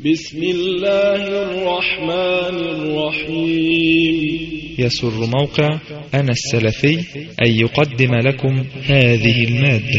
بسم الله الرحمن الرحيم يسر موقع أنا السلفي أن يقدم لكم هذه المادة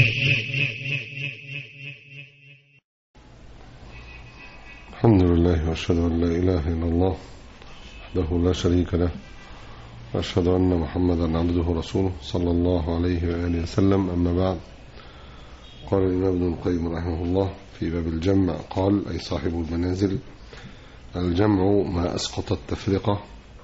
الحمد لله وأشهد أن لا إله إلا الله وحده لا شريك له وأشهد أن محمدا عبده ورسوله صلى الله عليه وآله وسلم أما بعد قال الإمام ابن القيم رحمه الله في باب الجمع قال أي صاحب المنازل الجمع ما أسقط التفرقة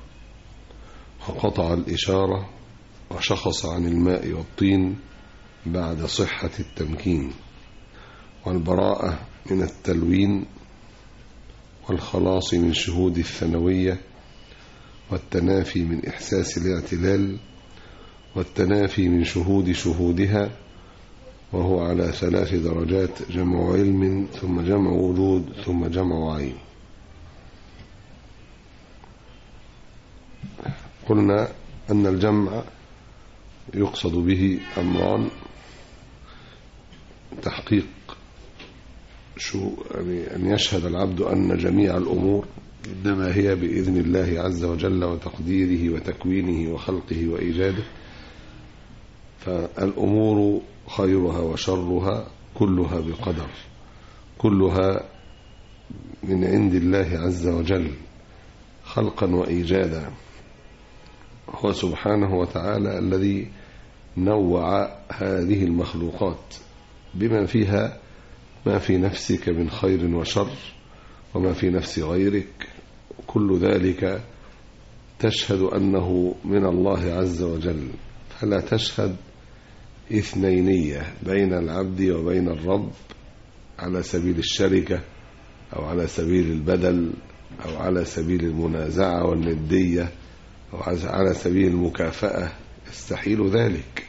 وقطع الإشارة وشخص عن الماء والطين بعد صحة التمكين والبراءة من التلوين والخلاص من شهود الثانوية والتنافي من إحساس الاعتلال والتنافي من شهود شهودها وهو على ثلاث درجات جمع علم ثم جمع وجود ثم جمع عين قلنا أن الجمع يقصد به أمران تحقيق شو يعني أن يشهد العبد أن جميع الأمور إنما هي بإذن الله عز وجل وتقديره وتكوينه وخلقه وإيجاده فالأمور خيرها وشرها كلها بقدر كلها من عند الله عز وجل خلقا وإيجادا هو سبحانه وتعالى الذي نوع هذه المخلوقات بما فيها ما في نفسك من خير وشر وما في نفس غيرك كل ذلك تشهد أنه من الله عز وجل فلا تشهد اثنينية بين العبد وبين الرب على سبيل الشركة أو على سبيل البدل أو على سبيل المنازعة والندية أو على سبيل المكافأة يستحيل ذلك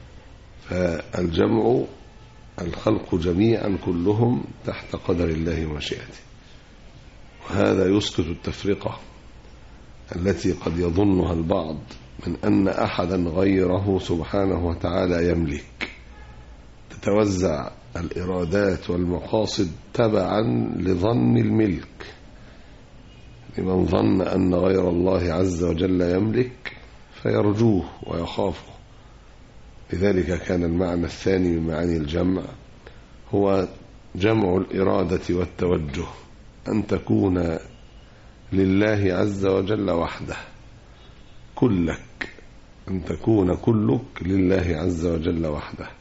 فالجمع الخلق جميعا كلهم تحت قدر الله ومشيئته وهذا يسقط التفرقة التي قد يظنها البعض من أن أحدا غيره سبحانه وتعالى يملك تتوزع الإرادات والمقاصد تبعا لظن الملك لمن ظن أن غير الله عز وجل يملك فيرجوه ويخافه لذلك كان المعنى الثاني من معاني الجمع هو جمع الإرادة والتوجه أن تكون لله عز وجل وحده كلك أن تكون كلك لله عز وجل وحده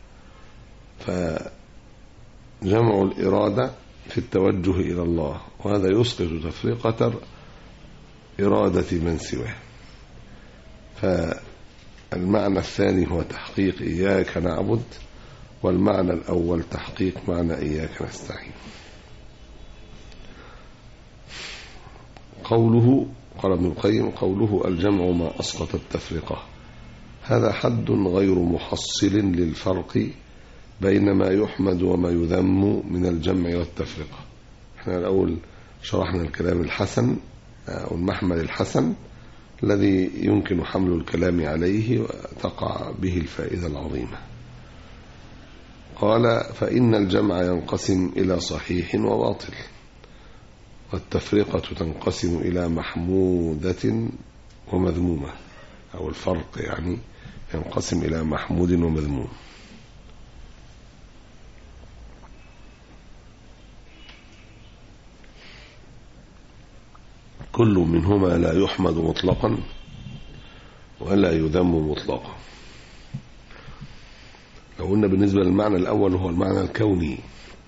فجمع الإرادة في التوجه إلى الله وهذا يسقط تفرقة إرادة من سواه فالمعنى الثاني هو تحقيق إياك نعبد والمعنى الأول تحقيق معنى إياك نستعين قوله قال ابن القيم قوله الجمع ما أسقط التفرقة هذا حد غير محصل للفرق بين ما يحمد وما يذم من الجمع والتفرقة احنا الأول شرحنا الكلام الحسن أو المحمل الحسن الذي يمكن حمل الكلام عليه وتقع به الفائدة العظيمة قال فإن الجمع ينقسم إلى صحيح وباطل والتفرقة تنقسم إلى محمودة ومذمومة أو الفرق يعني ينقسم إلى محمود ومذموم كل منهما لا يحمد مطلقا ولا يذم مطلقا لو قلنا بالنسبة للمعنى الأول هو المعنى الكوني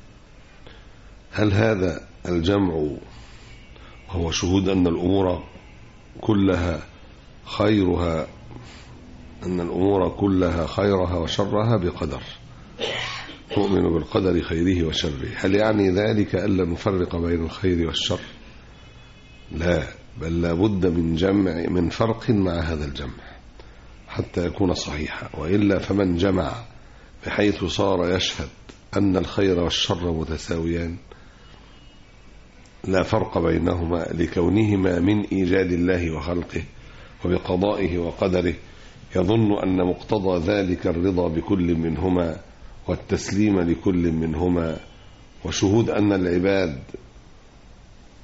هل هذا الجمع وهو شهود أن الأمور كلها خيرها أن الأمور كلها خيرها وشرها بقدر نؤمن بالقدر خيره وشره هل يعني ذلك ألا نفرق بين الخير والشر لا بل لابد من جمع من فرق مع هذا الجمع حتى يكون صحيحا وإلا فمن جمع بحيث صار يشهد أن الخير والشر متساويان لا فرق بينهما لكونهما من إيجاد الله وخلقه وبقضائه وقدره يظن أن مقتضى ذلك الرضا بكل منهما والتسليم لكل منهما وشهود أن العباد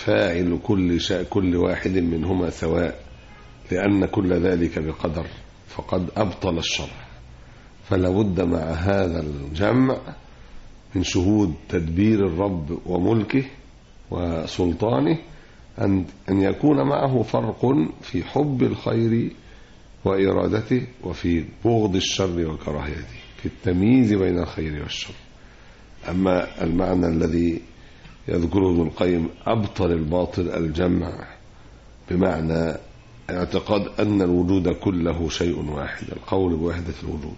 فاعل كل شيء كل واحد منهما سواء لأن كل ذلك بقدر فقد أبطل الشرع فلا بد مع هذا الجمع من شهود تدبير الرب وملكه وسلطانه أن أن يكون معه فرق في حب الخير وإرادته وفي بغض الشر وكراهيته في التمييز بين الخير والشر أما المعنى الذي يذكره ابن القيم أبطل الباطل الجمع بمعنى اعتقاد أن الوجود كله شيء واحد القول بوحدة الوجود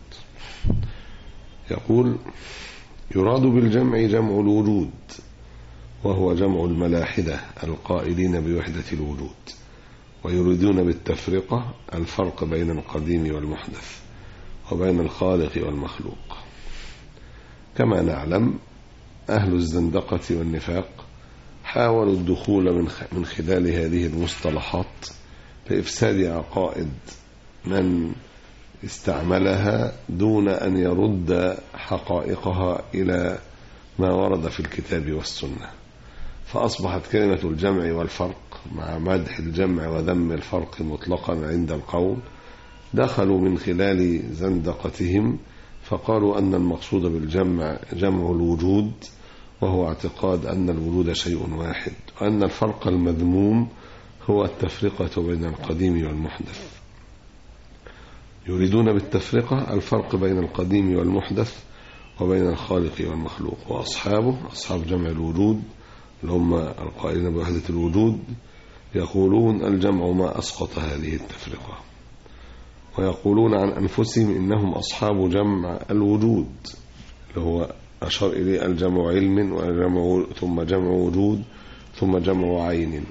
يقول يراد بالجمع جمع الوجود وهو جمع الملاحدة القائلين بوحدة الوجود ويريدون بالتفرقة الفرق بين القديم والمحدث وبين الخالق والمخلوق كما نعلم أهل الزندقة والنفاق حاولوا الدخول من من خلال هذه المصطلحات لإفساد عقائد من استعملها دون أن يرد حقائقها إلى ما ورد في الكتاب والسنة فأصبحت كلمة الجمع والفرق مع مدح الجمع وذم الفرق مطلقا عند القول دخلوا من خلال زندقتهم فقالوا أن المقصود بالجمع جمع الوجود وهو اعتقاد أن الوجود شيء واحد وأن الفرق المذموم هو التفرقة بين القديم والمحدث يريدون بالتفرقة الفرق بين القديم والمحدث وبين الخالق والمخلوق وأصحابه أصحاب جمع الوجود اللي هم القائلين بوحدة الوجود يقولون الجمع ما أسقط هذه التفرقة ويقولون عن أنفسهم إنهم أصحاب جمع الوجود اللي هو أشار إليه الجمع علم وجمع ثم جمع وجود ثم جمع عين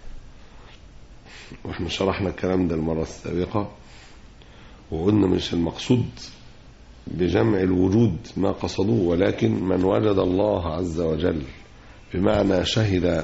واحنا شرحنا الكلام ده المرة السابقة وقلنا مش المقصود بجمع الوجود ما قصدوه ولكن من وجد الله عز وجل بمعنى شهد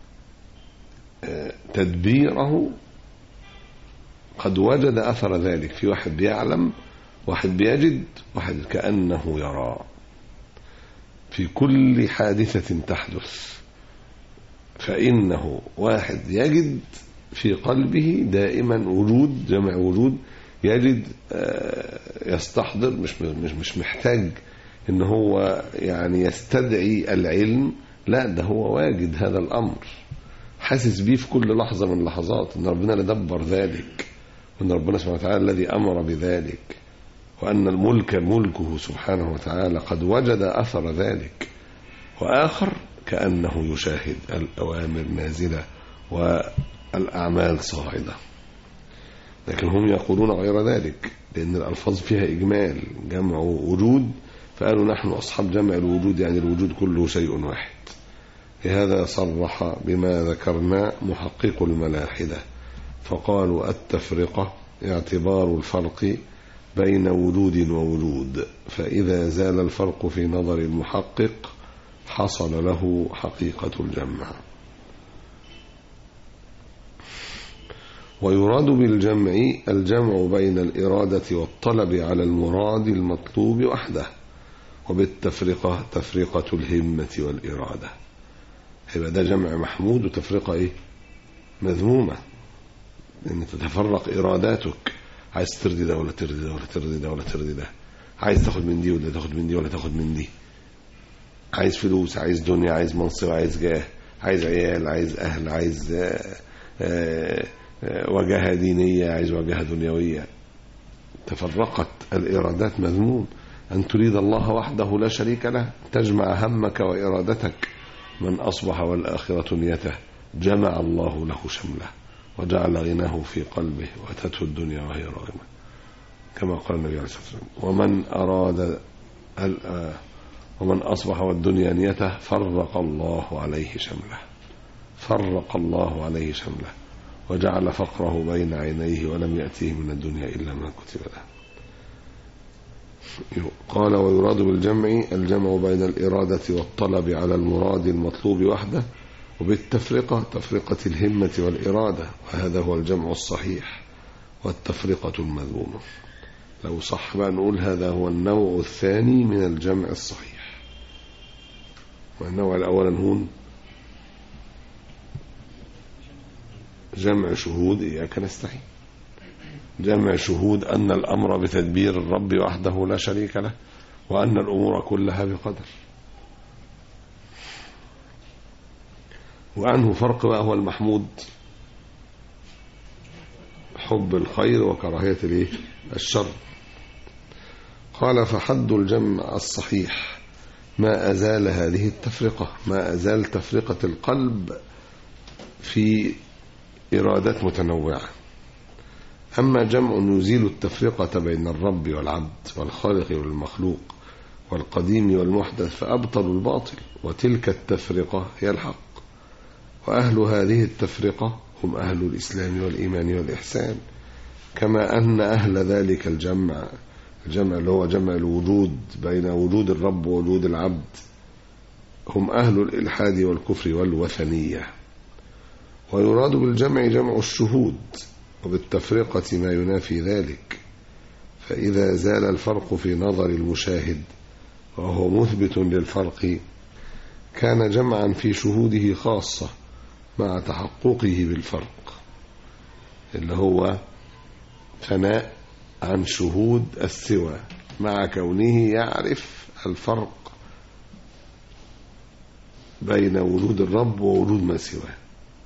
تدبيره قد وجد أثر ذلك في واحد بيعلم واحد بيجد واحد كأنه يرى في كل حادثة تحدث فإنه واحد يجد في قلبه دائما وجود جمع وجود يجد يستحضر مش مش مش محتاج ان هو يعني يستدعي العلم لا ده هو واجد هذا الامر حاسس بيه في كل لحظه من اللحظات ان ربنا اللي دبر ذلك وان ربنا سبحانه وتعالى الذي امر بذلك وان الملك ملكه سبحانه وتعالى قد وجد اثر ذلك واخر كانه يشاهد الاوامر نازله والاعمال صاعده لكن هم يقولون غير ذلك لأن الألفاظ فيها إجمال جمع وجود فقالوا نحن أصحاب جمع الوجود يعني الوجود كله شيء واحد لهذا صرح بما ذكرنا محقق الملاحدة فقالوا التفرقة اعتبار الفرق بين وجود ووجود فإذا زال الفرق في نظر المحقق حصل له حقيقة الجمع ويراد بالجمع الجمع بين الإرادة والطلب على المراد المطلوب وحده وبالتفرقة تفرقة الهمة والإرادة يبقى ده جمع محمود وتفرقة إيه مذمومة إن تتفرق إراداتك عايز ترضي ده ولا ترضي ده ولا ترضي ده ولا ترضي ده عايز تاخد من دي ولا تاخد من دي ولا تاخد من دي عايز فلوس عايز دنيا عايز منصب عايز جاه عايز عيال عايز أهل عايز آآ آآ وجهة دينية عايز وجهة دنيوية تفرقت الإرادات مذموم أن تريد الله وحده لا شريك له تجمع همك وإرادتك من أصبح والآخرة نيته جمع الله له شمله وجعل غناه في قلبه وأتته الدنيا وهي راغمة كما قال النبي عليه الصلاة والسلام ومن أراد ومن أصبح والدنيا نيته فرق الله عليه شمله فرق الله عليه شمله وجعل فقره بين عينيه ولم يأتيه من الدنيا إلا ما كتب له قال ويراد بالجمع الجمع بين الإرادة والطلب على المراد المطلوب وحده وبالتفرقة تفرقة الهمة والإرادة وهذا هو الجمع الصحيح والتفرقة المذمومة لو صح بقى نقول هذا هو النوع الثاني من الجمع الصحيح والنوع الأول هون جمع شهود إياك نستعين جمع شهود أن الأمر بتدبير الرب وحده لا شريك له وأن الأمور كلها بقدر وعنه فرق بقى هو المحمود حب الخير وكراهية الايه الشر قال فحد الجمع الصحيح ما أزال هذه التفرقة ما أزال تفرقة القلب في إرادات متنوعة أما جمع يزيل التفرقة بين الرب والعبد والخالق والمخلوق والقديم والمحدث فأبطل الباطل وتلك التفرقة هي الحق وأهل هذه التفرقة هم أهل الإسلام والإيمان والإحسان كما أن أهل ذلك الجمع الجمع اللي هو جمع الوجود بين وجود الرب ووجود العبد هم أهل الإلحاد والكفر والوثنية ويراد بالجمع جمع الشهود وبالتفرقة ما ينافي ذلك فإذا زال الفرق في نظر المشاهد وهو مثبت للفرق كان جمعا في شهوده خاصة مع تحققه بالفرق اللي هو فناء عن شهود السوى مع كونه يعرف الفرق بين وجود الرب ووجود ما سواه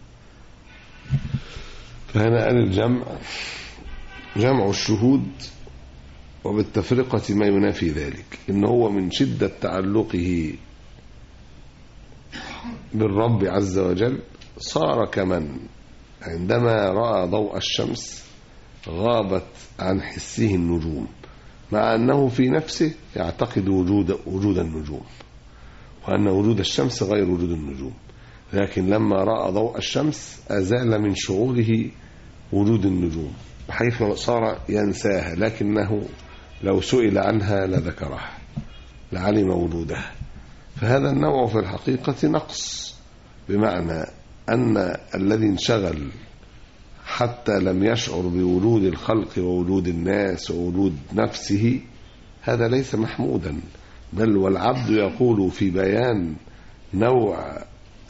فهنا قال الجمع جمع الشهود وبالتفرقة ما ينافي ذلك إن هو من شدة تعلقه بالرب عز وجل صار كمن عندما رأى ضوء الشمس غابت عن حسه النجوم مع أنه في نفسه يعتقد وجود وجود النجوم وأن وجود الشمس غير وجود النجوم لكن لما رأى ضوء الشمس أزال من شعوره وجود النجوم بحيث صار ينساها لكنه لو سئل عنها لذكرها لعلم وجودها فهذا النوع في الحقيقة نقص بمعنى أن الذي انشغل حتى لم يشعر بوجود الخلق ووجود الناس ووجود نفسه هذا ليس محمودا بل والعبد يقول في بيان نوع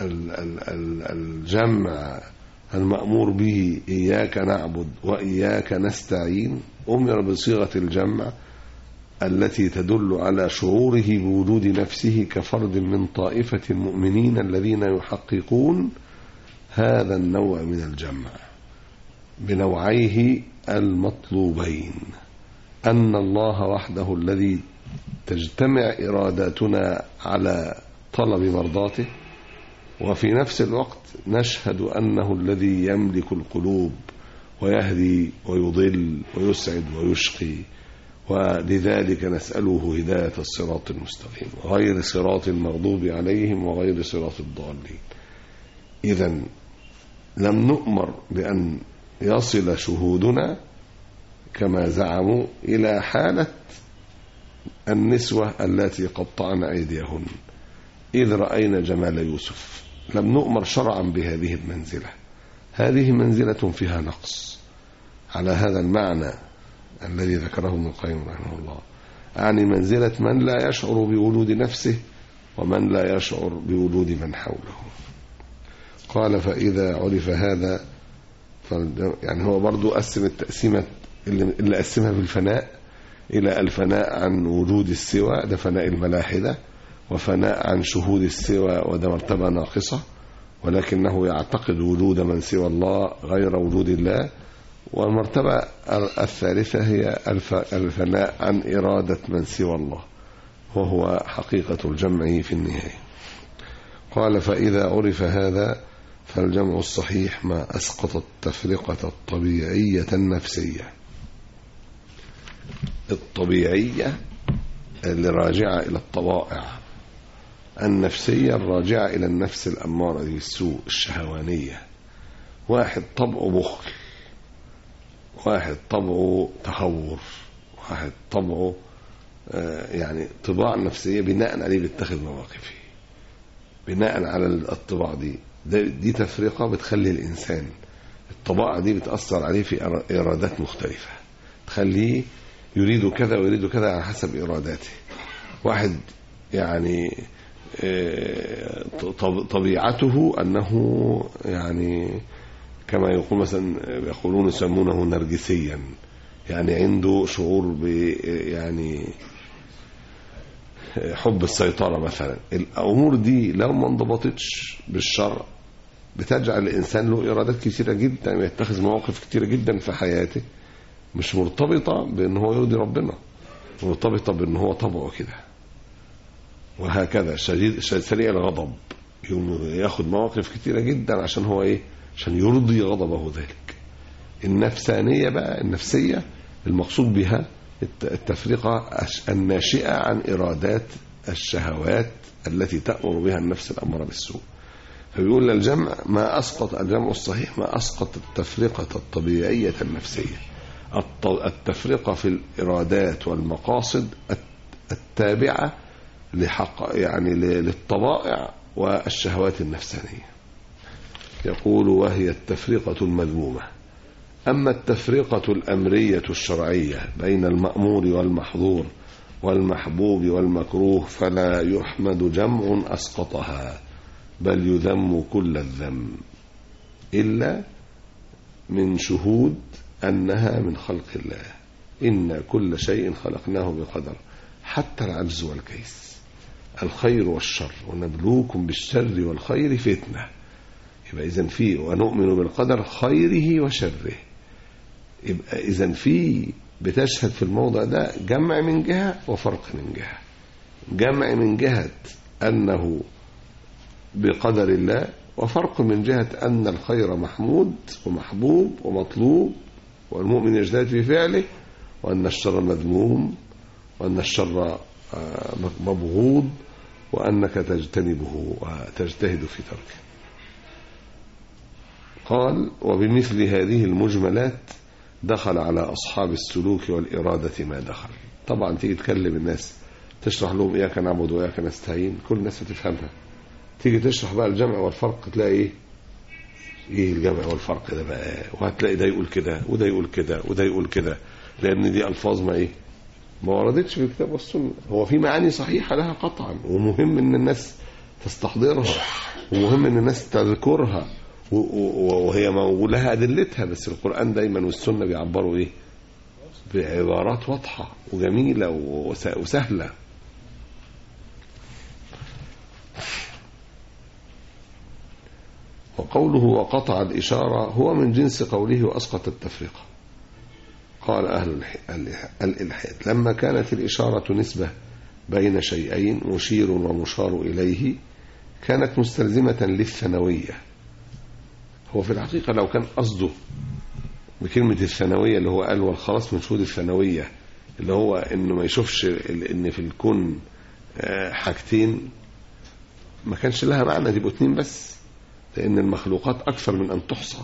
الجمع المأمور به إياك نعبد وإياك نستعين أمر بصيغة الجمع التي تدل على شعوره بوجود نفسه كفرد من طائفة المؤمنين الذين يحققون هذا النوع من الجمع بنوعيه المطلوبين أن الله وحده الذي تجتمع إراداتنا على طلب مرضاته وفي نفس الوقت نشهد أنه الذي يملك القلوب ويهدي ويضل ويسعد ويشقي ولذلك نسأله هداية الصراط المستقيم غير صراط المغضوب عليهم وغير صراط الضالين إذا لم نؤمر بأن يصل شهودنا كما زعموا إلى حالة النسوة التي قطعن أيديهن إذ رأينا جمال يوسف لم نؤمر شرعا بهذه المنزلة هذه منزلة فيها نقص على هذا المعنى الذي ذكره ابن القيم رحمه الله يعني منزلة من لا يشعر بوجود نفسه ومن لا يشعر بوجود من حوله قال فإذا عرف هذا يعني هو برضو قسم التقسيمة اللي قسمها بالفناء إلى الفناء عن وجود السوى ده فناء الملاحدة وفناء عن شهود السوى وده مرتبة ناقصة ولكنه يعتقد وجود من سوى الله غير وجود الله والمرتبة الثالثة هي الفناء عن إرادة من سوى الله وهو حقيقة الجمع في النهاية قال فإذا عرف هذا فالجمع الصحيح ما أسقط التفرقة الطبيعية النفسية الطبيعية اللي راجعة إلى الطبائع النفسية الراجعة إلى النفس الأمارة بالسوء الشهوانية واحد طبعه بخل واحد طبعه تهور واحد طبعه يعني طباع نفسية بناء عليه بيتخذ مواقفه بناء على الطباع دي دي تفرقة بتخلي الإنسان الطباع دي بتأثر عليه في إرادات مختلفة تخليه يريد كذا ويريد كذا على حسب إراداته واحد يعني طبيعته أنه يعني كما يقول مثلا يقولون يسمونه نرجسيا يعني عنده شعور ب يعني حب السيطرة مثلا الأمور دي لو ما انضبطتش بالشرع بتجعل الإنسان له إرادات كثيرة جدا ويتخذ مواقف كثيرة جدا في حياته مش مرتبطة بأن هو يرضي ربنا مرتبطة بأن هو طبعه كده وهكذا شديد سريع الغضب يقوم ياخد مواقف كثيرة جدا عشان هو إيه عشان يرضي غضبه ذلك النفسانية بقى النفسية المقصود بها التفرقة الناشئة عن إرادات الشهوات التي تأمر بها النفس الأمر بالسوء فبيقول الجمع ما أسقط الجمع الصحيح ما أسقط التفرقة الطبيعية النفسية التفرقة في الإرادات والمقاصد التابعة لحق يعني للطبائع والشهوات النفسانية يقول وهي التفرقة المذمومة أما التفرقة الأمرية الشرعية بين المأمور والمحظور والمحبوب والمكروه فلا يحمد جمع أسقطها بل يذم كل الذم إلا من شهود أنها من خلق الله إن كل شيء خلقناه بقدر حتى العجز والكيس الخير والشر ونبلوكم بالشر والخير فتنة يبقى إذن في ونؤمن بالقدر خيره وشره يبقى إذن في بتشهد في الموضع ده جمع من جهة وفرق من جهة جمع من جهة أنه بقدر الله وفرق من جهة أن الخير محمود ومحبوب ومطلوب والمؤمن يجتهد في فعله وأن الشر مذموم وأن الشر مبغوض وأنك تجتنبه وتجتهد في تركه قال وبمثل هذه المجملات دخل على أصحاب السلوك والإرادة ما دخل طبعا تيجي تكلم الناس تشرح لهم إياك نعبد وإياك نستعين كل الناس بتفهمها تيجي تشرح بقى الجمع والفرق تلاقي ايه ايه الجمع والفرق ده بقى وهتلاقي ده يقول كده وده يقول كده وده يقول كده لان دي الفاظ ما ايه ما وردتش في الكتاب والسنه هو في معاني صحيحه لها قطعا ومهم ان الناس تستحضرها ومهم ان الناس تذكرها وهي لها ادلتها بس القران دايما والسنه بيعبروا ايه بعبارات واضحه وجميله وسهله وقوله وقطع الإشارة هو من جنس قوله وأسقط التفرقة قال أهل الإلحاد لما كانت الإشارة نسبة بين شيئين مشير ومشار إليه كانت مستلزمة للثانوية هو في الحقيقة لو كان قصده بكلمة الثانوية اللي هو قال والخلاص من شهود الثانوية اللي هو انه ما يشوفش ان في الكون حاجتين ما كانش لها معنى تبقوا اتنين بس لأن المخلوقات أكثر من أن تحصى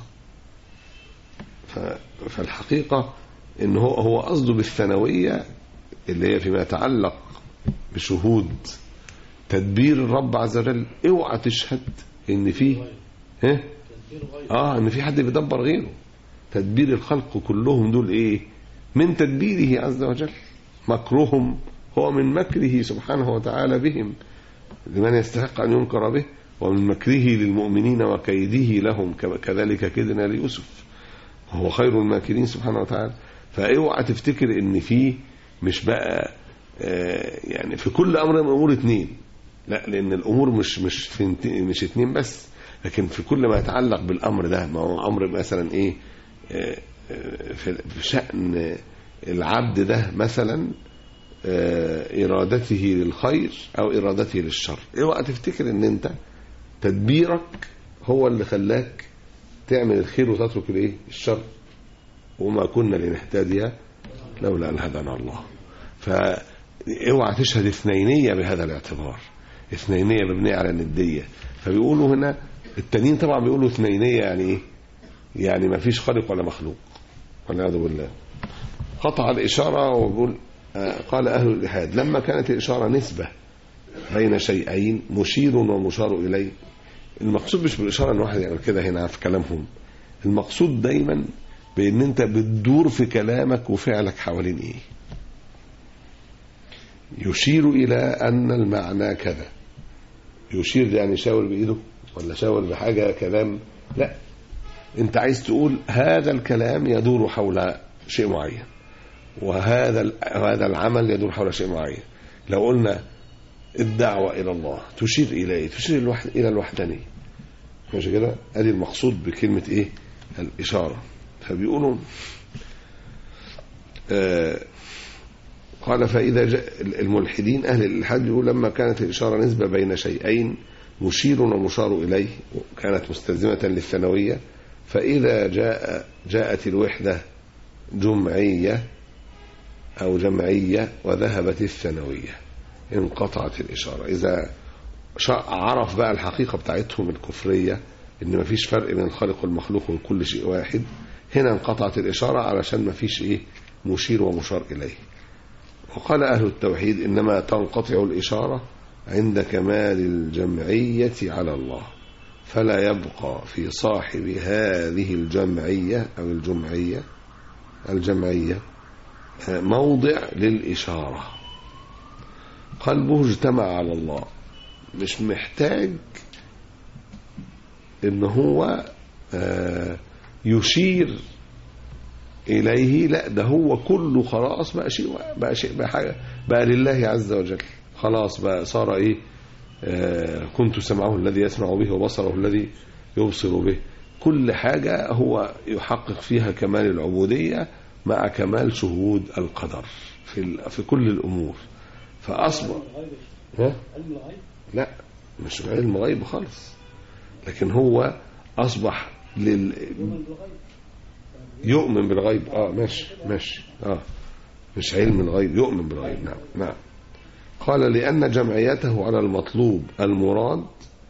فالحقيقة إن هو هو قصده بالثانوية اللي هي فيما يتعلق بشهود تدبير الرب عز وجل اوعى تشهد ان في ها اه ان في حد بيدبر غيره تدبير الخلق كلهم دول ايه من تدبيره عز وجل مكرهم هو من مكره سبحانه وتعالى بهم لمن يستحق ان ينكر به ومن مكره للمؤمنين وكيده لهم كذلك كدنا ليوسف وهو خير الماكرين سبحانه وتعالى فاوعى تفتكر ان في مش بقى آه يعني في كل امر من امور اتنين لا لان الامور مش مش في مش اتنين بس لكن في كل ما يتعلق بالامر ده ما هو امر مثلا ايه آه في شان العبد ده مثلا آه ارادته للخير او ارادته للشر اوعى تفتكر ان انت تدبيرك هو اللي خلاك تعمل الخير وتترك الايه الشر وما كنا لنهتدي لولا ان هدانا الله فاوعى تشهد اثنينيه بهذا الاعتبار اثنينيه مبنيه على النديه فبيقولوا هنا التانيين طبعا بيقولوا اثنينيه يعني ايه يعني ما فيش خالق ولا مخلوق والعياذ بالله قطع الاشاره وبيقول قال اهل الالحاد لما كانت الاشاره نسبه بين شيئين مشير ومشار اليه المقصود مش بالاشاره ان واحد يعمل كده هنا في كلامهم المقصود دايما بان انت بتدور في كلامك وفعلك حوالين ايه يشير الى ان المعنى كذا يشير يعني شاور بايده ولا شاور بحاجه كلام لا انت عايز تقول هذا الكلام يدور حول شيء معين وهذا ال- هذا العمل يدور حول شيء معين لو قلنا الدعوة إلى الله تشير إلى إيه؟ تشير الوحد إلى الوحدانية ماشي كده ادي المقصود بكلمة ايه الإشارة فبيقولوا آه قال فإذا جاء الملحدين أهل الإلحاد يقول لما كانت الإشارة نسبة بين شيئين مشير ومشار إليه كانت مستلزمة للثانوية فإذا جاء جاءت الوحدة جمعية أو جمعية وذهبت الثانوية انقطعت الإشارة إذا شا- عرف بقى الحقيقة بتاعتهم الكفرية إن مفيش فرق بين الخالق والمخلوق وكل شيء واحد هنا انقطعت الإشارة علشان مفيش إيه مشير ومشار إليه وقال أهل التوحيد إنما تنقطع الإشارة عند كمال الجمعية على الله فلا يبقى في صاحب هذه الجمعية أو الجمعية الجمعية آه، موضع للإشارة قلبه اجتمع على الله مش محتاج ان هو آه، يشير اليه لا ده هو كله خلاص بقى شيء بقى شيء بقى, حاجة بقى لله عز وجل خلاص بقى صار ايه آه، كنت سمعه الذي يسمع به وبصره الذي يبصر به كل حاجة هو يحقق فيها كمال العبودية مع كمال شهود القدر في ال- في كل الأمور فأصبح ها؟ لا مش علم غيب خالص لكن هو أصبح لل يؤمن بالغيب اه ماشي ماشي اه مش علم الغيب يؤمن بالغيب نعم نعم قال لأن جمعيته على المطلوب المراد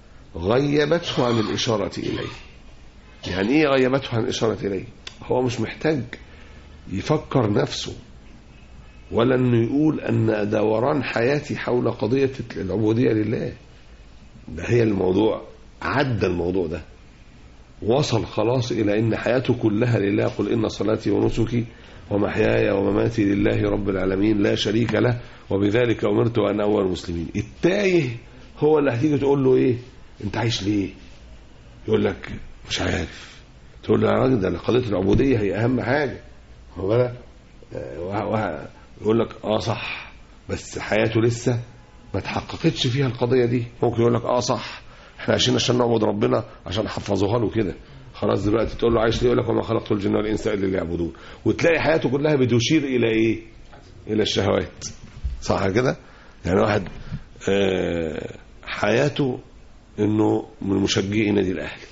غيبته عن الإشارة إليه يعني إيه غيبته عن الإشارة إليه هو مش محتاج يفكر نفسه ولا انه يقول ان دوران حياتي حول قضية العبودية لله ده هي الموضوع عدى الموضوع ده وصل خلاص الى ان حياته كلها لله قل ان صلاتي ونسكي ومحياي ومماتي لله رب العالمين لا شريك له وبذلك امرت ان اول المسلمين التايه هو اللي هتيجي تقول له ايه انت عايش ليه يقول لك مش عارف تقول له يا راجل ده قضيه العبوديه هي اهم حاجه هو بالك آه، وه- وه- يقول لك اه صح بس حياته لسه ما تحققتش فيها القضيه دي ممكن يقول لك اه صح احنا عايشين عشان نعبد ربنا عشان حفظوها له كده خلاص دلوقتي تقول له عايش ليه يقول لك وما خلقت الجن والانس الا ليعبدون وتلاقي حياته كلها بتشير الى ايه الى الشهوات صح كده يعني واحد آه، حياته انه من مشجعي نادي الاهلي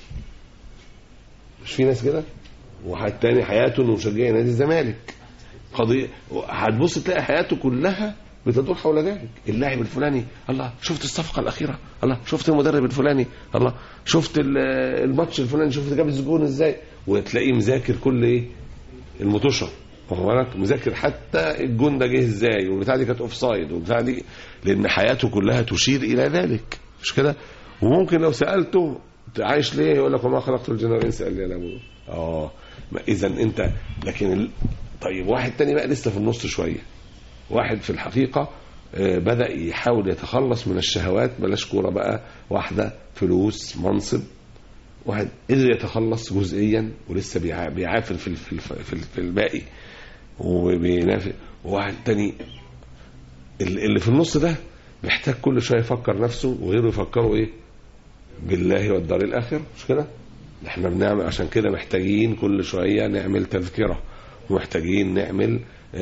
مش في ناس كده واحد تاني حياته انه مشجعي نادي الزمالك قضيه هتبص تلاقي حياته كلها بتدور حول ذلك اللاعب الفلاني الله شفت الصفقه الاخيره الله شفت المدرب الفلاني الله شفت ال- الماتش الفلاني شفت جاب الزبون ازاي وتلاقيه مذاكر كل ايه المطوشه واخد بالك مذاكر حتى الجون ده جه ازاي والبتاع دي كانت اوف سايد والبتاع دي لان حياته كلها تشير الى ذلك مش كده وممكن لو سالته أنت عايش ليه يقول لك وما خلقت الجن والانس الا ليعبدون اه اذا انت لكن ال... طيب واحد تاني بقى لسه في النص شويه واحد في الحقيقه آه، بدا يحاول يتخلص من الشهوات بلاش كوره بقى واحده فلوس منصب واحد قدر يتخلص جزئيا ولسه بيع- بيعافر في ال- في ال- في ال- في الباقي وبينافق وواحد تاني ال- اللي في النص ده محتاج كل شويه يفكر نفسه وغيره يفكروا ايه بالله والدار الاخره مش كده احنا بنعمل عشان كده محتاجين كل شويه نعمل تذكره ومحتاجين نعمل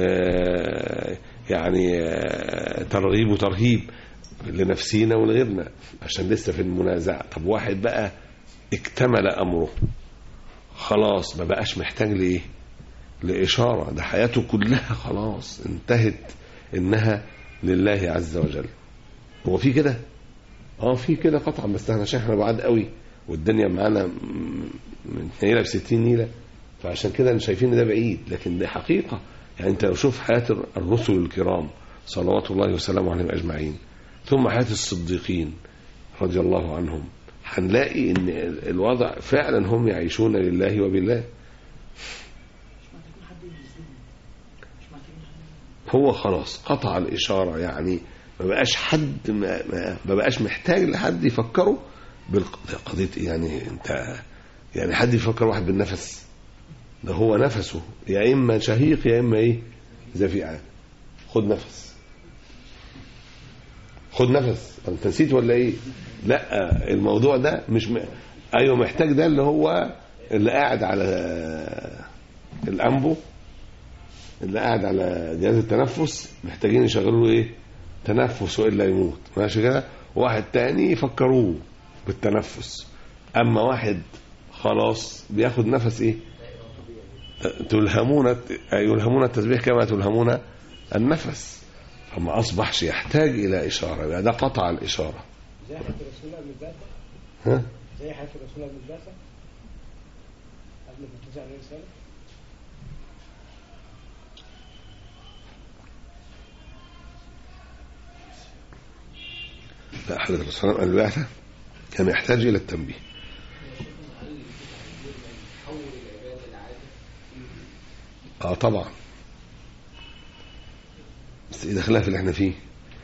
آه يعني آه ترغيب وترهيب لنفسينا ولغيرنا عشان لسه في المنازعه طب واحد بقى اكتمل امره خلاص ما بقاش محتاج لايه لاشاره ده حياته كلها خلاص انتهت انها لله عز وجل هو في كده اه في كده قطعا بس احنا عشان احنا بعاد قوي والدنيا معانا م- من نيله ب 60 نيله فعشان كده شايفين ان ده بعيد لكن ده حقيقه يعني انت لو شوف حياه الرسل الكرام صلوات الله وسلامه عليهم اجمعين ثم حياه الصديقين رضي الله عنهم هنلاقي ان الوضع فعلا هم يعيشون لله وبالله هو خلاص قطع الإشارة يعني ما بقاش حد ما, ما, ما بقاش محتاج لحد يفكره بالقضية يعني انت يعني حد يفكر واحد بالنفس ده هو نفسه يا اما شهيق يا اما ايه زفيعان خد نفس خد نفس انت نسيت ولا ايه لا الموضوع ده مش م... ايوه محتاج ده اللي هو اللي قاعد على الانبو اللي قاعد على جهاز التنفس محتاجين يشغلوا له ايه تنفس والا يموت ماشي كده واحد تاني يفكروه بالتنفس اما واحد خلاص بياخد نفس ايه تلهمون يلهمون التسبيح كما تلهمون النفس فما اصبحش يحتاج الى اشاره يبقى ده قطع الاشاره زي حياة الرسول قبل البعثة ها زي حياة الرسول قبل البعثة قبل ما تنزل عليه رسالة لا حضرة الرسول صلى الله عليه وسلم البعثة كان يحتاج إلى التنبيه اه طبعا بس إذا خلاف اللي احنا فيه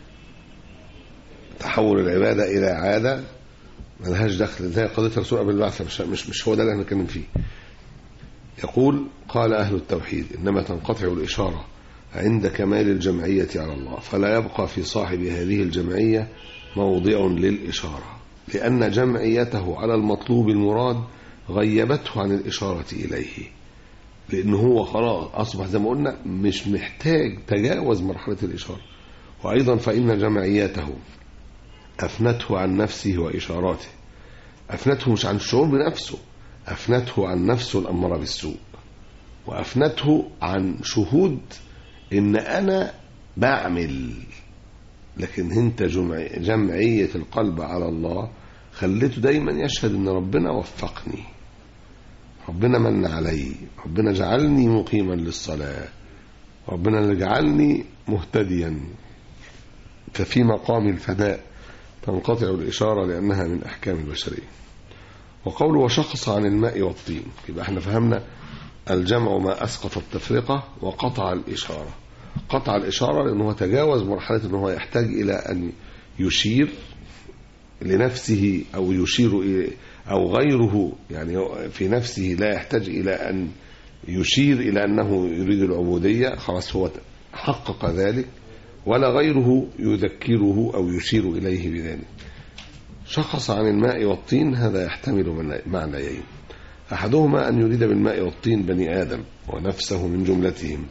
تحول العبادة إلى عادة ملهاش دخل زي قضية الرسول قبل البعثة مش, مش, مش هو ده اللي احنا بنتكلم فيه يقول قال أهل التوحيد إنما تنقطع الإشارة عند كمال الجمعية على الله فلا يبقى في صاحب هذه الجمعية موضع للإشارة لأن جمعيته على المطلوب المراد غيبته عن الإشارة إليه لأن هو خلاص أصبح زي ما قلنا مش محتاج تجاوز مرحلة الإشارة وأيضا فإن جمعيته أفنته عن نفسه وإشاراته أفنته مش عن الشعور بنفسه أفنته عن نفسه الأمارة بالسوء وأفنته عن شهود إن أنا بعمل لكن انت جمع جمعية القلب على الله خليته دايما يشهد ان ربنا وفقني ربنا من علي ربنا جعلني مقيما للصلاة ربنا اللي جعلني مهتديا ففي مقام الفداء تنقطع الإشارة لأنها من أحكام البشرية وقوله وشخص عن الماء والطين يبقى احنا فهمنا الجمع ما أسقط التفرقة وقطع الإشارة قطع الإشارة لأنه تجاوز مرحلة أنه يحتاج إلى أن يشير لنفسه أو يشير إلى أو غيره يعني في نفسه لا يحتاج إلى أن يشير إلى أنه يريد العبودية خلاص هو حقق ذلك ولا غيره يذكره أو يشير إليه بذلك شخص عن الماء والطين هذا يحتمل معنيين أحدهما أن يريد بالماء والطين بني آدم ونفسه من جملتهم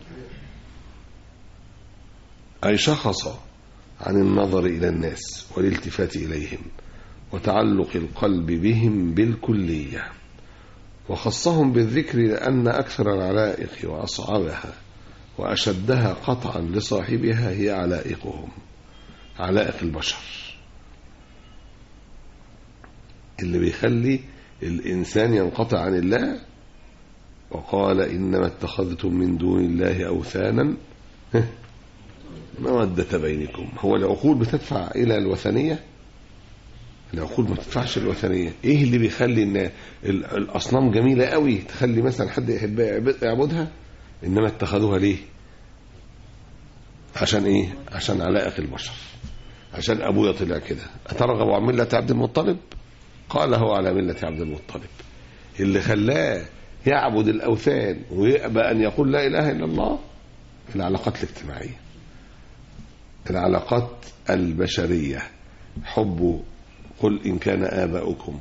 أي شخص عن النظر إلى الناس والالتفات إليهم وتعلق القلب بهم بالكلية وخصهم بالذكر لأن أكثر العلائق وأصعبها وأشدها قطعا لصاحبها هي علائقهم علائق البشر اللي بيخلي الإنسان ينقطع عن الله وقال إنما اتخذتم من دون الله أوثانا مودة بينكم هو العقول بتدفع إلى الوثنية العقول ما تدفعش الوثنية إيه اللي بيخلي إن الأصنام جميلة قوي تخلي مثلا حد يحب يعبدها إنما اتخذوها ليه عشان إيه عشان علائق البشر عشان أبويا طلع كده أترغب عن ملة عبد المطلب قال هو على ملة عبد المطلب اللي خلاه يعبد الأوثان ويأبى أن يقول لا إله إلا الله العلاقات الاجتماعية العلاقات البشرية حب قل إن كان آباؤكم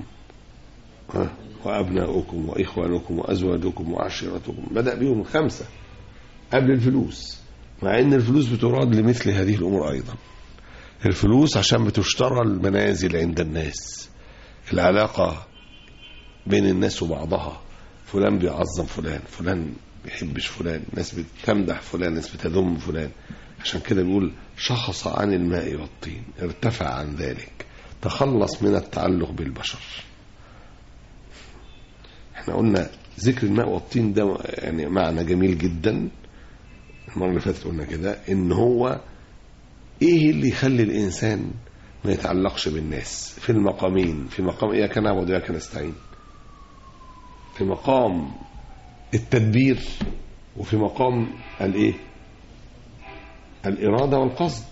وأبناؤكم وإخوانكم وأزواجكم وعشيرتكم بدأ بهم خمسة قبل الفلوس مع أن الفلوس بتراد لمثل هذه الأمور أيضا الفلوس عشان بتشترى المنازل عند الناس العلاقة بين الناس وبعضها فلان بيعظم فلان فلان بيحبش فلان ناس بتمدح فلان ناس بتذم فلان عشان كده بيقول شخص عن الماء والطين ارتفع عن ذلك تخلص من التعلق بالبشر احنا قلنا ذكر الماء والطين ده يعني معنى جميل جدا المرة اللي فاتت قلنا كده ان هو ايه اللي يخلي الانسان ما يتعلقش بالناس في المقامين في مقام اياك نعبد واياك نستعين في مقام التدبير وفي مقام الايه الإرادة والقصد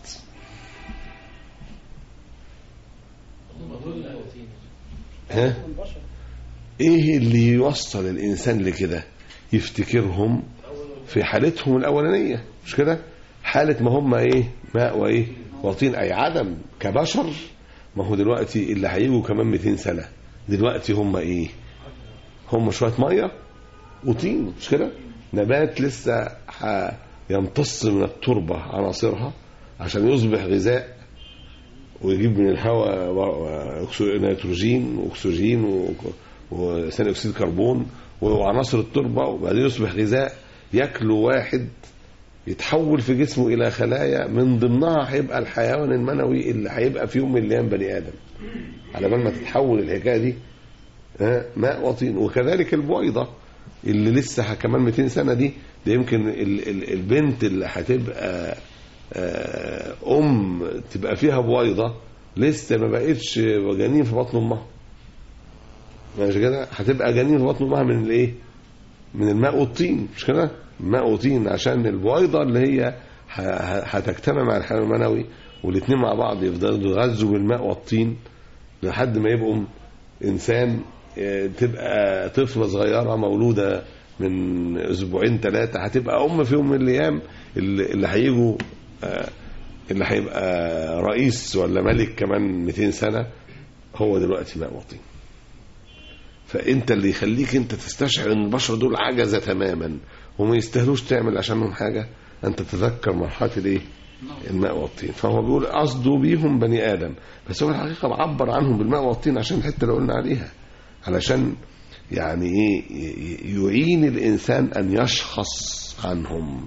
ها البشر ايه اللي يوصل الانسان لكده يفتكرهم في حالتهم الاولانيه مش كده حاله ما هم ايه ماء وايه وطين اي عدم كبشر ما هو دلوقتي اللي هيجوا كمان 200 سنه دلوقتي هم ايه هم شويه ميه وطين مش كده نبات لسه ح- يمتص من التربه عناصرها عشان يصبح غذاء ويجيب من الهواء و- وأكسو- نيتروجين واكسجين و- وثاني اكسيد كربون وعناصر التربه وبعدين يصبح غذاء ياكله واحد يتحول في جسمه الى خلايا من ضمنها هيبقى الحيوان المنوي اللي هيبقى في يوم من الايام بني ادم على بال ما تتحول الحكايه دي ها، ماء وطين وكذلك البويضه اللي لسه ه- كمان 200 سنه دي ده يمكن ال- ال- البنت اللي هتبقى آه، ام تبقى فيها بويضه لسه ما بقتش جنين في بطن امها ماشي كده هتبقى جنين في بطن امها من الايه من الماء والطين مش كده ماء وطين عشان البويضه اللي هي ه- ه- هتجتمع مع الحيوان المنوي والاثنين مع بعض يفضلوا يغذوا بالماء والطين لحد ما يبقوا انسان آه، تبقى طفله صغيره مولوده من اسبوعين ثلاثه هتبقى ام في يوم من الايام اللي اللي هيجوا آه، اللي هيبقى رئيس ولا ملك كمان 200 سنه هو دلوقتي ماء وطين فانت اللي يخليك انت تستشعر ان البشر دول عجزه تماما وما يستاهلوش تعمل عشانهم حاجه ان تتذكر مرحله الايه؟ الماء والطين فهو بيقول قصده بيهم بني ادم بس هو الحقيقه بعبر عنهم بالماء والطين عشان الحته اللي قلنا عليها علشان يعني ايه ي- يعين الانسان ان يشخص عنهم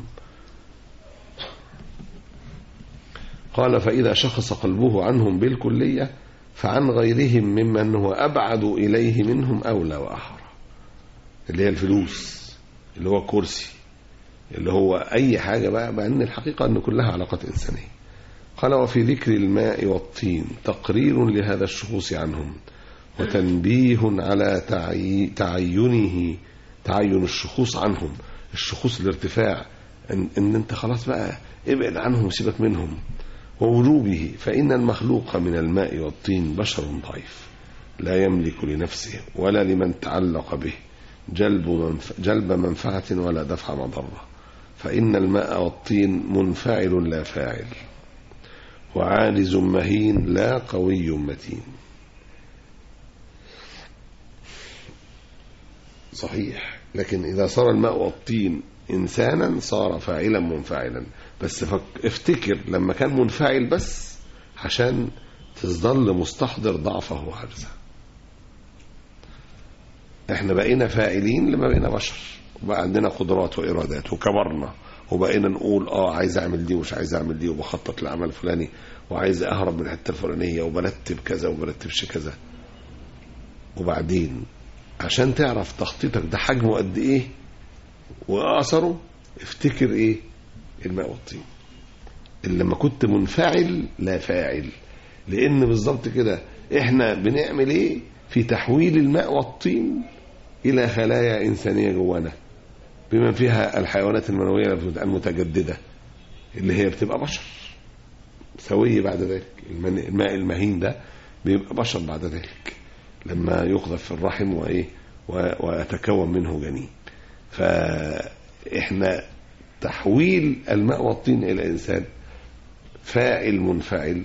قال فاذا شخص قلبه عنهم بالكليه فعن غيرهم ممن هو ابعد اليه منهم اولى واحرى اللي هي الفلوس اللي هو كرسي اللي هو اي حاجه بقى مع ان الحقيقه ان كلها علاقات انسانيه قال وفي ذكر الماء والطين تقرير لهذا الشخوص عنهم وتنبيه على تعي... تعينه تعين الشخوص عنهم الشخوص الارتفاع ان, إن انت خلاص بقى ابعد عنهم سيبك منهم ووجوبه فإن المخلوق من الماء والطين بشر ضعيف لا يملك لنفسه ولا لمن تعلق به جلب, منف... جلب منفعة ولا دفع مضرة فإن الماء والطين منفعل لا فاعل وعاجز مهين لا قوي متين صحيح لكن إذا صار الماء والطين إنسانا صار فاعلا منفعلا بس فك... افتكر لما كان منفعل بس عشان تظل مستحضر ضعفه وعجزه احنا بقينا فاعلين لما بقينا بشر وبقى عندنا قدرات وارادات وكبرنا وبقينا نقول اه عايز اعمل دي ومش عايز اعمل دي وبخطط لعمل فلاني وعايز اهرب من الحته الفلانيه وبرتب كذا وبرتبش كذا وبعدين عشان تعرف تخطيطك ده حجمه قد ايه واثره افتكر ايه الماء والطين اللي لما كنت منفعل لا فاعل لان بالظبط كده احنا بنعمل ايه في تحويل الماء والطين الى خلايا انسانيه جوانا بما فيها الحيوانات المنويه المتجدده اللي هي بتبقى بشر سويه بعد ذلك المن- الماء المهين ده بيبقى بشر بعد ذلك لما يقذف في الرحم وايه و- ويتكون منه جنين فاحنا تحويل الماء والطين الى انسان فاعل منفعل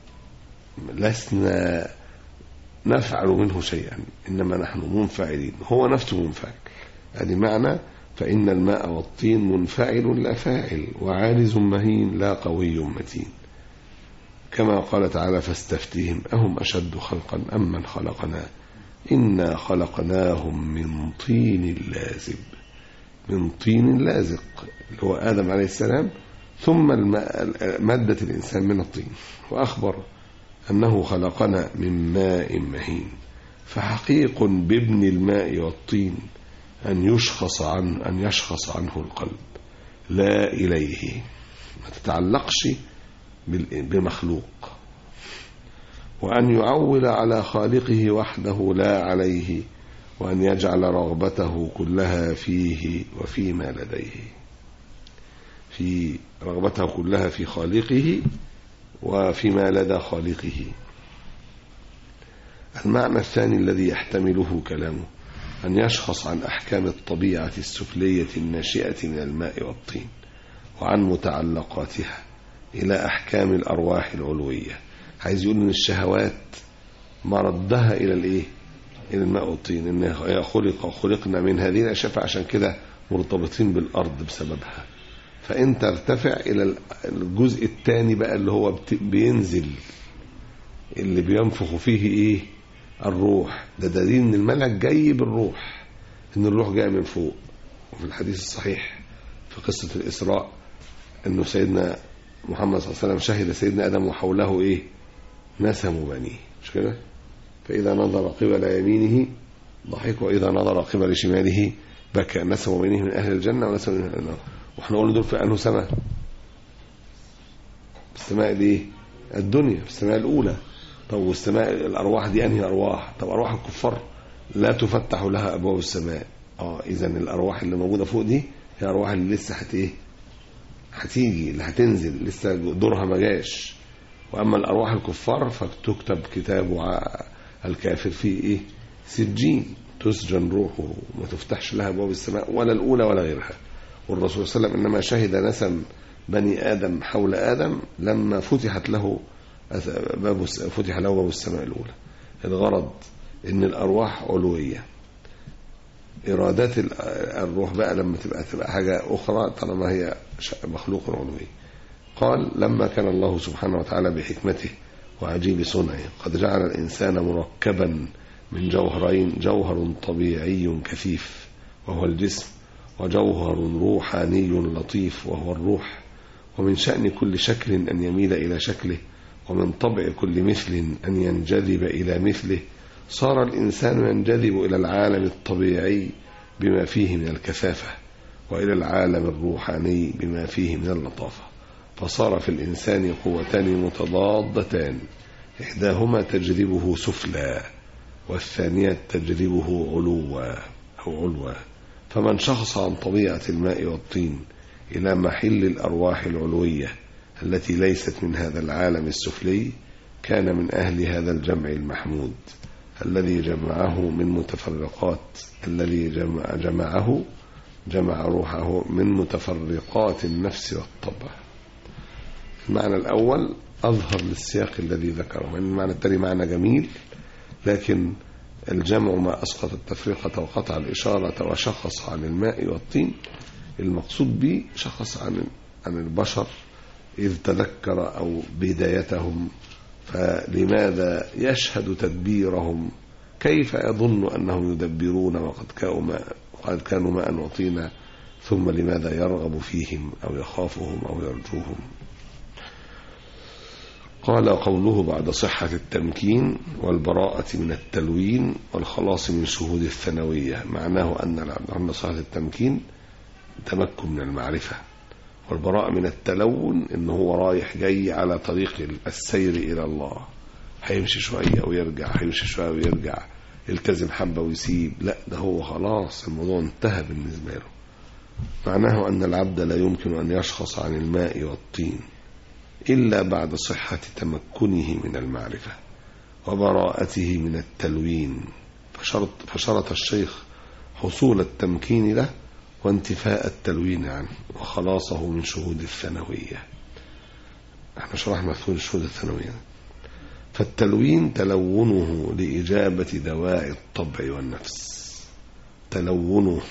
لسنا نفعل منه شيئا انما نحن منفعلين هو نفسه منفعل هذه معنى فان الماء والطين منفعل لا فاعل وعارز مهين لا قوي متين كما قال تعالى فاستفتهم اهم اشد خلقا ام من خلقنا انا خلقناهم من طين لازب من طين لازق اللي هو ادم عليه السلام ثم الماء ماده الانسان من الطين واخبر أنه خلقنا من ماء مهين فحقيق بابن الماء والطين أن يشخص عن أن يشخص عنه القلب لا إليه ما تتعلقش بال- بمخلوق وأن يعول على خالقه وحده لا عليه وأن يجعل رغبته كلها فيه وفيما لديه في رغبته كلها في خالقه وفيما لدى خالقه المعنى الثاني الذي يحتمله كلامه أن يشخص عن أحكام الطبيعة السفلية الناشئة من الماء والطين وعن متعلقاتها إلى أحكام الأرواح العلوية عايز يقول إن الشهوات مردها إلى الإيه؟ إلى الماء والطين إن خلق خلقنا من هذه الأشياء فعشان كده مرتبطين بالأرض بسببها فأنت ارتفع إلى الجزء الثاني بقى اللي هو بت- بينزل اللي بينفخ فيه إيه الروح ده دليل إن الملك جاي بالروح إن الروح جاي من فوق وفي الحديث الصحيح في قصة الإسراء إنه سيدنا محمد صلى الله عليه وسلم شهد سيدنا آدم وحوله إيه نسم بنيه مش كده فإذا نظر قبل يمينه ضحك وإذا نظر قبل شماله بكى نسم بينه من أهل الجنة ونسم من أهل النار واحنا قلنا دول في أنه سماء السماء دي الدنيا في السماء الأولى طب والسماء الأرواح دي أنهي أرواح طب أرواح الكفار لا تفتح لها أبواب السماء اه إذا الأرواح اللي موجودة فوق دي هي أرواح اللي لسه هت إيه هتيجي اللي هتنزل لسه دورها ما جاش واما الارواح الكفار فتكتب كتاب ع- الكافر فيه ايه سجين تسجن روحه وما تفتحش لها ابواب السماء ولا الاولى ولا غيرها والرسول صلى الله عليه وسلم انما شهد نسم بني ادم حول ادم لما فتحت له أث- باب الس- فتح له باب السماء الاولى الغرض ان الارواح علويه إرادات ال- الروح بقى لما تبقى تبقى حاجة أخرى طالما هي ش- مخلوق علوي قال لما كان الله سبحانه وتعالى بحكمته وعجيب صنعه قد جعل الإنسان مركبا من جوهرين جوهر طبيعي كثيف وهو الجسم وجوهر روحاني لطيف وهو الروح ومن شأن كل شكل أن يميل إلى شكله ومن طبع كل مثل أن ينجذب إلى مثله صار الإنسان ينجذب إلى العالم الطبيعي بما فيه من الكثافة وإلى العالم الروحاني بما فيه من اللطافة فصار في الإنسان قوتان متضادتان إحداهما تجذبه سفلا والثانية تجذبه علوا أو علوا فمن شخص عن طبيعة الماء والطين إلى محل الأرواح العلوية التي ليست من هذا العالم السفلي كان من أهل هذا الجمع المحمود الذي جمعه من متفرقات الذي جمع جمعه جمع روحه من متفرقات النفس والطبع المعنى الأول أظهر للسياق الذي ذكره وإن المعنى الثاني معنى جميل لكن الجمع ما أسقط التفرقة وقطع الإشارة وشخص عن الماء والطين المقصود به شخص عن عن البشر إذ تذكر أو بدايتهم فلماذا يشهد تدبيرهم كيف يظن أنهم يدبرون وقد كانوا ماء وقد كانوا ماء وطينا ثم لماذا يرغب فيهم أو يخافهم أو يرجوهم قال قوله بعد صحة التمكين والبراءة من التلوين والخلاص من شهود الثانوية معناه أن العبد عند صحة التمكين تمكن من المعرفة والبراءة من التلون إن هو رايح جاي على طريق السير إلى الله هيمشي شوية ويرجع هيمشي شوية ويرجع يلتزم حبة ويسيب لا ده هو خلاص الموضوع انتهى بالنسبة له معناه أن العبد لا يمكن أن يشخص عن الماء والطين إلا بعد صحة تمكنه من المعرفة وبراءته من التلوين فشرط, فشرط الشيخ حصول التمكين له وانتفاء التلوين عنه وخلاصه من شهود الثانوية احنا شرحنا مفهوم الشهود الثانوية فالتلوين تلونه لإجابة دواعي الطبع والنفس تلونه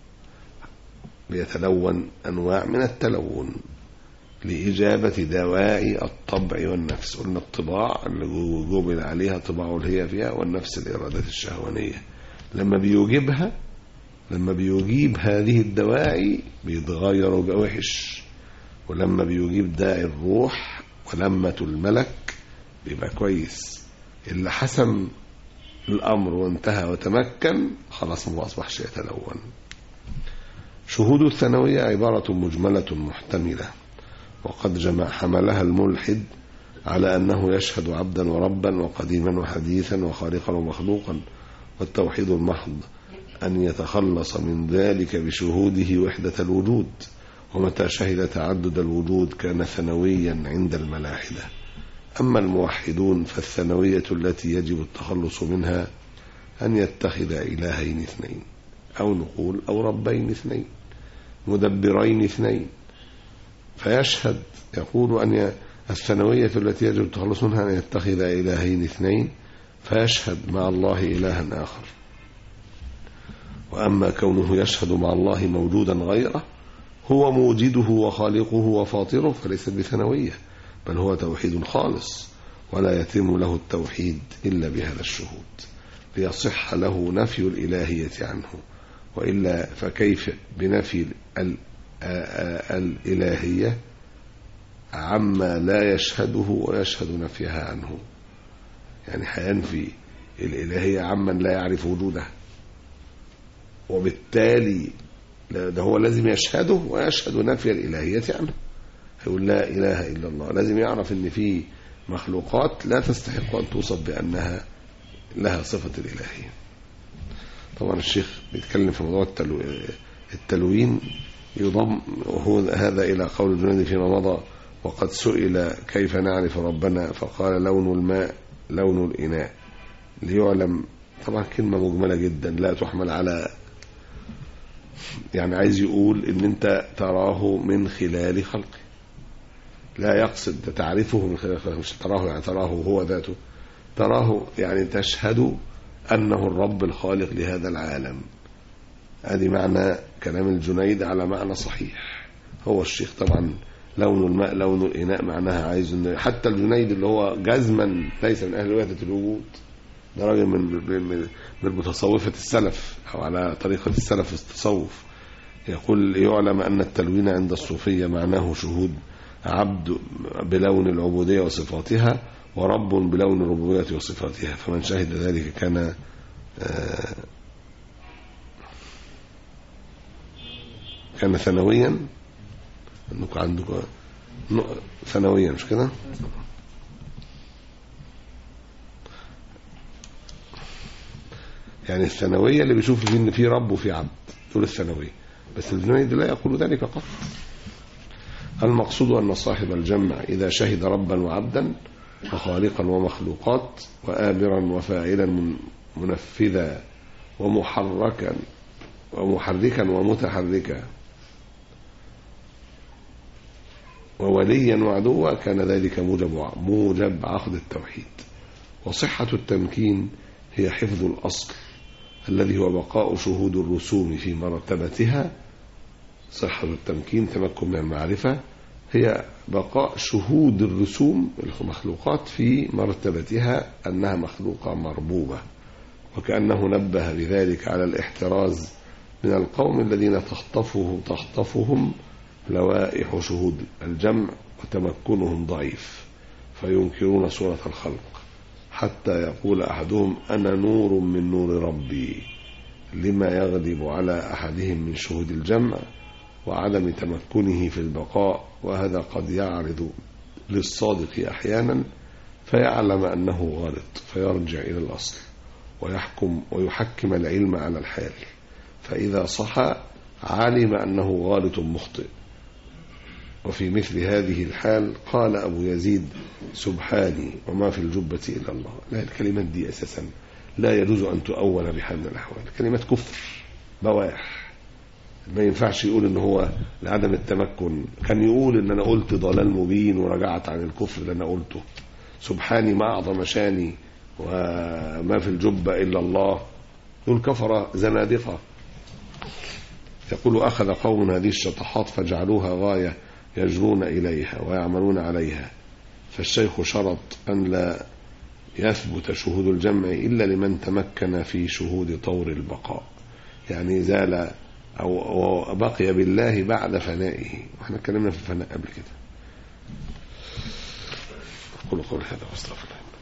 بيتلون أنواع من التلون لإجابة دواعي الطبع والنفس قلنا الطباع اللي جبل عليها طباع اللي هي فيها والنفس الإرادات الشهوانية لما بيوجبها لما بيجيب هذه الدواعي بيتغير ويبقى وحش ولما بيجيب داعي الروح ولمة الملك بيبقى كويس اللي حسم الأمر وانتهى وتمكن خلاص ما أصبحش يتلون شهود الثانوية عبارة مجملة محتملة وقد جمع حملها الملحد على أنه يشهد عبدا وربا وقديما وحديثا وخالقا ومخلوقا والتوحيد المحض أن يتخلص من ذلك بشهوده وحدة الوجود ومتى شهد تعدد الوجود كان ثانويا عند الملاحدة أما الموحدون فالثانوية التي يجب التخلص منها أن يتخذ إلهين اثنين أو نقول أو ربين اثنين مدبرين اثنين فيشهد يقول أن ي- الثانوية التي يجب التخلص منها أن يتخذ إلهين اثنين فيشهد مع الله إلها آخر وأما كونه يشهد مع الله موجودا غيره هو موجده وخالقه وفاطره فليست بثانوية بل هو توحيد خالص ولا يتم له التوحيد إلا بهذا الشهود ليصح له نفي الإلهية عنه وإلا فكيف بنفي ال- آ- آ- الإلهية عما لا يشهده ويشهد نفيها عنه يعني هينفي الإلهية عمن لا يعرف وجوده وبالتالي لا- ده هو لازم يشهده ويشهد نفي الإلهية عنه يقول لا إله إلا الله لازم يعرف ان في مخلوقات لا تستحق أن توصف بأنها لها صفة الإلهية طبعا الشيخ بيتكلم في موضوع التلو... التلوين يضم وهو هذا إلى قول الجنيدي فيما مضى وقد سئل كيف نعرف ربنا فقال لون الماء لون الإناء ليعلم طبعا كلمة مجملة جدا لا تحمل على يعني عايز يقول ان انت تراه من خلال خلقه لا يقصد تعرفه من خلال خلقه مش تراه يعني تراه هو ذاته تراه يعني تشهد انه الرب الخالق لهذا العالم ادي معنى كلام الجنيد على معنى صحيح هو الشيخ طبعا لون الماء لون الاناء معناها عايز ان حتى الجنيد اللي هو جزما ليس من اهل وحده الوجود ده راجل من من من متصوفه السلف او على طريقه السلف في التصوف يقول يعلم ان التلوين عند الصوفيه معناه شهود عبد بلون العبوديه وصفاتها ورب بلون الربوبيه وصفاتها فمن شهد ذلك كان آه، كان ثانويا انكم عندكم نق- ثانويا مش كده يعني الثانويه اللي بيشوف فيه ان في رب وفي عبد دول الثانويه بس الجنيد لا يقول ذلك قط المقصود ان صاحب الجمع اذا شهد ربا وعبدا وخالقا ومخلوقات وآمرا وفاعلا من- منفذا ومحركا ومحركا ومتحركا ووليا وعدوا كان ذلك موجب موجب عقد التوحيد وصحة التمكين هي حفظ الأصل الذي هو بقاء شهود الرسوم في مرتبتها صحة التمكين تمكن من المعرفة هي بقاء شهود الرسوم المخلوقات في مرتبتها أنها مخلوقة مربوبة وكأنه نبه بذلك على الاحتراز من القوم الذين تخطفه تخطفهم لوائح شهود الجمع وتمكنهم ضعيف فينكرون صورة الخلق حتى يقول أحدهم أنا نور من نور ربي لما يغلب على أحدهم من شهود الجمع وعدم تمكنه في البقاء وهذا قد يعرض للصادق أحيانا فيعلم أنه غلط فيرجع إلى الأصل ويحكم ويحكم العلم على الحال فإذا صحى علم أنه غالط مخطئ وفي مثل هذه الحال قال أبو يزيد سبحاني وما في الجبة إلا الله لا الكلمات دي أساسا لا يجوز أن تؤول بحال من الأحوال كلمات كفر بواح ما ينفعش يقول ان هو لعدم التمكن كان يقول ان انا قلت ضلال مبين ورجعت عن الكفر اللي انا قلته سبحاني ما اعظم شاني وما في الجبة الا الله دول كفر زنادقة يقول اخذ قوم هذه الشطحات فجعلوها غاية يجرون اليها ويعملون عليها فالشيخ شرط ان لا يثبت شهود الجمع الا لمن تمكن في شهود طور البقاء يعني زال أو, أو بقي بالله بعد فنائه واحنا اتكلمنا في الفناء قبل كده أقول قول هذا واستغفر الله